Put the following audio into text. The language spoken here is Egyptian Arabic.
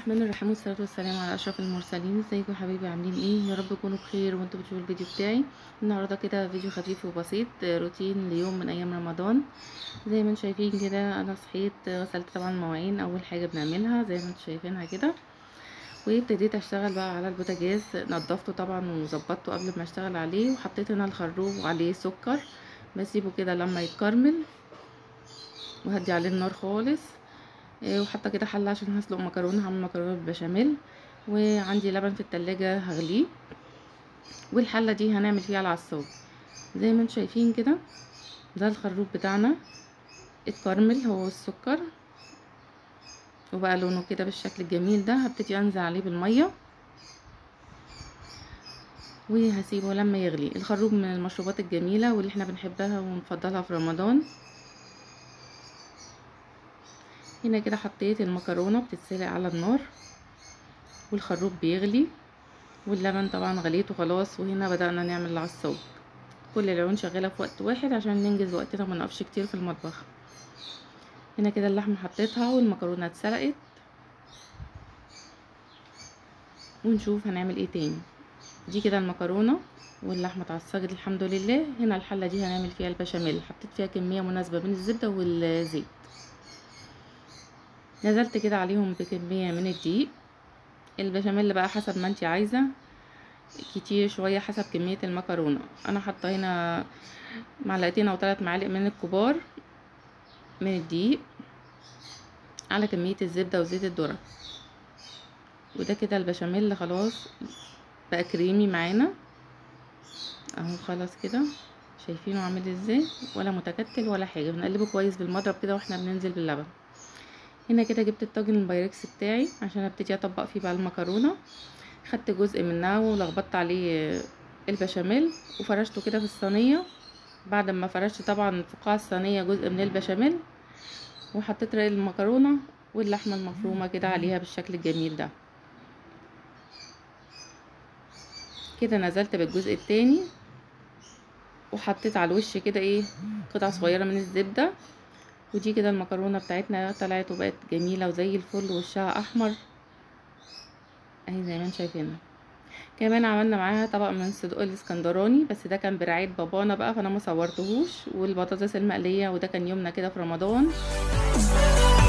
الرحمن الرحيم والصلاة والسلام على أشرف المرسلين ازيكم يا حبايبي عاملين ايه يا رب تكونوا بخير وانتوا بتشوفوا الفيديو بتاعي النهارده كده فيديو خفيف وبسيط روتين ليوم من ايام رمضان زي ما انتم شايفين كده انا صحيت غسلت طبعا المواعين اول حاجه بنعملها زي ما انتم شايفينها كده وابتديت اشتغل بقى على البوتاجاز نضفته طبعا وظبطته قبل ما اشتغل عليه وحطيت هنا الخروب وعليه سكر بسيبه كده لما يتكرمل وهدي عليه النار خالص وحاطه كده حله عشان هسلق مكرونه هعمل مكرونه بالبشاميل وعندي لبن في التلاجة هغليه والحله دي هنعمل فيها العصاج زي ما انتم شايفين كده ده الخروب بتاعنا اتكرمل هو السكر وبقى لونه كده بالشكل الجميل ده هبتدي انزل عليه بالميه وهسيبه لما يغلي الخروب من المشروبات الجميله واللي احنا بنحبها ونفضلها في رمضان هنا كده حطيت المكرونه بتتسلق على النار والخروب بيغلي واللبن طبعا غليته خلاص وهنا بدأنا نعمل العصاج كل العيون شغاله في وقت واحد عشان ننجز وقتنا ما نقفش كتير في المطبخ هنا كده اللحمه حطيتها والمكرونه اتسلقت ونشوف هنعمل ايه تاني دي كده المكرونه واللحمه اتعصجت الحمد لله هنا الحله دي هنعمل فيها البشاميل حطيت فيها كميه مناسبه من الزبده والزيت نزلت كده عليهم بكمية من الدقيق البشاميل بقى حسب ما انتي عايزة كتير شوية حسب كمية المكرونة انا حاطة هنا معلقتين او ثلاث معالق من الكبار من الدقيق على كمية الزبدة وزيت الذرة وده كده البشاميل خلاص بقى كريمي معانا اهو خلاص كده شايفينه عامل ازاي ولا متكتل ولا حاجة بنقلبه كويس بالمضرب كده واحنا بننزل باللبن هنا كده جبت الطاجن البايركس بتاعي عشان ابتدي اطبق فيه بقى المكرونه خدت جزء منها ولخبطت عليه البشاميل وفرشته كده في الصينيه بعد ما فرشت طبعا في قاع الصينيه جزء من البشاميل وحطيت رق المكرونه واللحمه المفرومه كده عليها بالشكل الجميل ده كده نزلت بالجزء التاني وحطيت على الوش كده ايه قطع صغيره من الزبده ودي كده المكرونه بتاعتنا طلعت وبقت جميله وزي الفل وشها احمر اهي زي ما انتم شايفينها كمان عملنا معاها طبق من الصدق الاسكندراني بس ده كان برعايه بابانا بقى فانا ما صورتهوش والبطاطس المقليه وده كان يومنا كده في رمضان